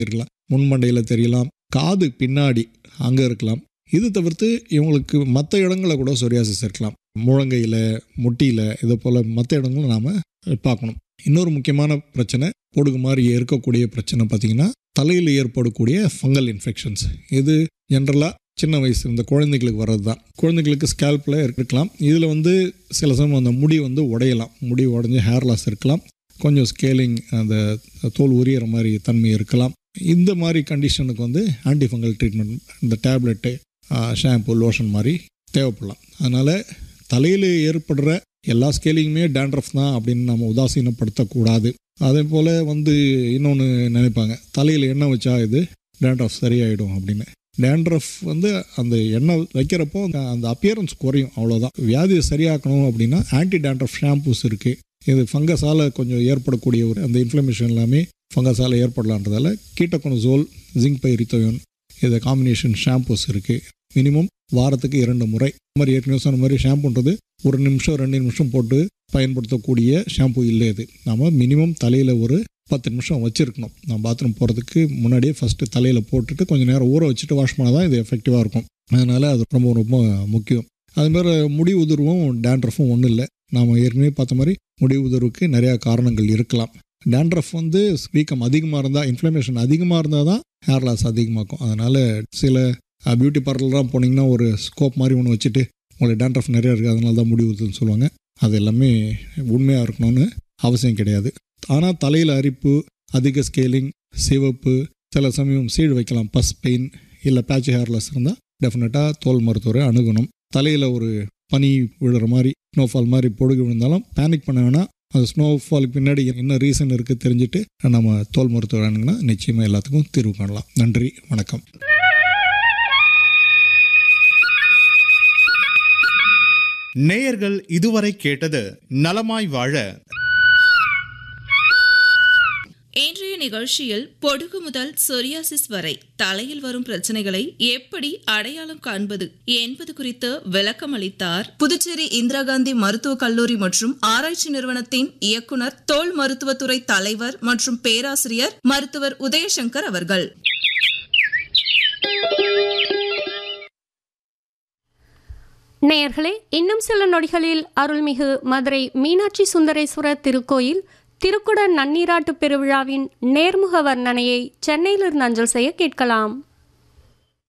இருக்கலாம் முன்மண்டையில் தெரியலாம் காது பின்னாடி அங்கே இருக்கலாம் இது தவிர்த்து இவங்களுக்கு மற்ற இடங்களில் கூட சொரியாசிஸ் இருக்கலாம் முழங்கையில் முட்டியில் இதை போல் மற்ற இடங்களும் நாம் பார்க்கணும் இன்னொரு முக்கியமான பிரச்சனை பொடுகு மாதிரி இருக்கக்கூடிய பிரச்சனை பார்த்திங்கன்னா தலையில் ஏற்படக்கூடிய ஃபங்கல் இன்ஃபெக்ஷன்ஸ் இது ஜென்ரலாக சின்ன வயசு இந்த குழந்தைகளுக்கு வர்றது தான் குழந்தைகளுக்கு ஸ்கேல்பில் இருக்கலாம் இதில் வந்து சில சமயம் அந்த முடி வந்து உடையலாம் முடி உடஞ்சி ஹேர் லாஸ் இருக்கலாம் கொஞ்சம் ஸ்கேலிங் அந்த தோல் உரியற மாதிரி தன்மை இருக்கலாம் இந்த மாதிரி கண்டிஷனுக்கு வந்து ஆன்டிஃபங்கல் ட்ரீட்மெண்ட் இந்த டேப்லெட்டு ஷாம்பு லோஷன் மாதிரி தேவைப்படலாம் அதனால் தலையில் ஏற்படுற எல்லா ஸ்கேலிங்குமே டேண்ட்ரஃப் தான் அப்படின்னு நம்ம உதாசீனப்படுத்தக்கூடாது அதே போல் வந்து இன்னொன்று நினைப்பாங்க தலையில் எண்ணெய் வச்சா இது டேண்ட்ரஃப் சரியாயிடும் அப்படின்னு டேண்ட்ரஃப் வந்து அந்த எண்ணெய் வைக்கிறப்போ அந்த- அந்த அப்பியரன்ஸ் குறையும் அவ்வளோதான் வியாதியை சரியாக்கணும் அப்படின்னா ஆன்டி டேண்ட்ரஃப் ஷாம்பூஸ் இருக்குது இது ஃபங்கஸால் கொஞ்சம் ஏற்படக்கூடிய ஒரு அந்த இன்ஃப்ளமேஷன் எல்லாமே ஃபங்கஸால் ஏற்படலான்றதால கீட்டகொனசோல் ஜிங்க் பைரித்தோயன் இது காம்பினேஷன் ஷாம்பூஸ் இருக்குது மினிமம் வாரத்துக்கு இரண்டு முறை இந்த மாதிரி ஏற்கனவே சொன்ன மாதிரி ஷாம்புன்றது ஒரு நிமிஷம் ரெண்டு நிமிஷம் போட்டு பயன்படுத்தக்கூடிய ஷாம்பு இல்லை இது நம்ம மினிமம் தலையில் ஒரு பத்து நிமிஷம் வச்சுருக்கணும் நான் பாத்ரூம் போகிறதுக்கு முன்னாடியே ஃபஸ்ட்டு தலையில் போட்டுட்டு கொஞ்சம் நேரம் ஊற வச்சுட்டு வாஷ் பண்ணால் தான் இது எஃபெக்டிவாக இருக்கும் அதனால் அது ரொம்ப ரொம்ப முக்கியம் அதுமாதிரி முடி உதிர்வும் டேண்ட்ரஃபும் ஒன்றும் இல்லை நாம் ஏற்கனவே பார்த்த மாதிரி முடி உதிர்வுக்கு நிறையா காரணங்கள் இருக்கலாம் டேண்ட்ரஃப் வந்து வீக்கம் அதிகமாக இருந்தால் இன்ஃப்ளமேஷன் அதிகமாக இருந்தால் தான் ஹேர் லாஸ் அதிகமாக்கும் அதனால் சில பியூட்டி பார்லர்லாம் போனீங்கன்னா ஒரு ஸ்கோப் மாதிரி ஒன்று வச்சுட்டு உங்களுக்கு டேண்ட்ரஃப் நிறையா இருக்குது அதனால தான் முடி ஊற்றுன்னு சொல்லுவாங்க அது எல்லாமே உண்மையாக இருக்கணும்னு அவசியம் கிடையாது ஆனால் தலையில் அரிப்பு அதிக ஸ்கேலிங் சிவப்பு சில சமயம் சீடு வைக்கலாம் பஸ் பெயின் இல்லை பேட்ச் ஹேர்லெஸ் இருந்தால் டெஃபினட்டாக தோல் மருத்துவரை அணுகணும் தலையில் ஒரு பனி விழுற மாதிரி ஸ்னோஃபால் மாதிரி பொடுகு விழுந்தாலும் பேனிக் பண்ண வேணாம் அந்த ஸ்னோஃபாலுக்கு பின்னாடி என்ன ரீசன் இருக்குது தெரிஞ்சுட்டு நம்ம தோல் மருத்துவர் அணுகுனா நிச்சயமாக எல்லாத்துக்கும் தீர்வு காணலாம் நன்றி வணக்கம் நேயர்கள் இதுவரை கேட்டது நலமாய் வாழ இன்றைய நிகழ்ச்சியில் பொடுகு முதல் சொரியாசிஸ் வரை தலையில் வரும் பிரச்சனைகளை எப்படி அடையாளம் காண்பது என்பது குறித்து விளக்கம் அளித்தார் புதுச்சேரி இந்திரா காந்தி மருத்துவக் கல்லூரி மற்றும் ஆராய்ச்சி நிறுவனத்தின் இயக்குனர் தோல் மருத்துவத்துறை தலைவர் மற்றும் பேராசிரியர் மருத்துவர் உதயசங்கர் அவர்கள் நேயர்களே இன்னும் சில நொடிகளில் அருள்மிகு மதுரை மீனாட்சி சுந்தரேஸ்வரர் திருக்கோயில் திருக்குட நன்னீராட்டு பெருவிழாவின் நேர்முக வர்ணனையை சென்னையிலிருந்து அஞ்சல் செய்ய கேட்கலாம்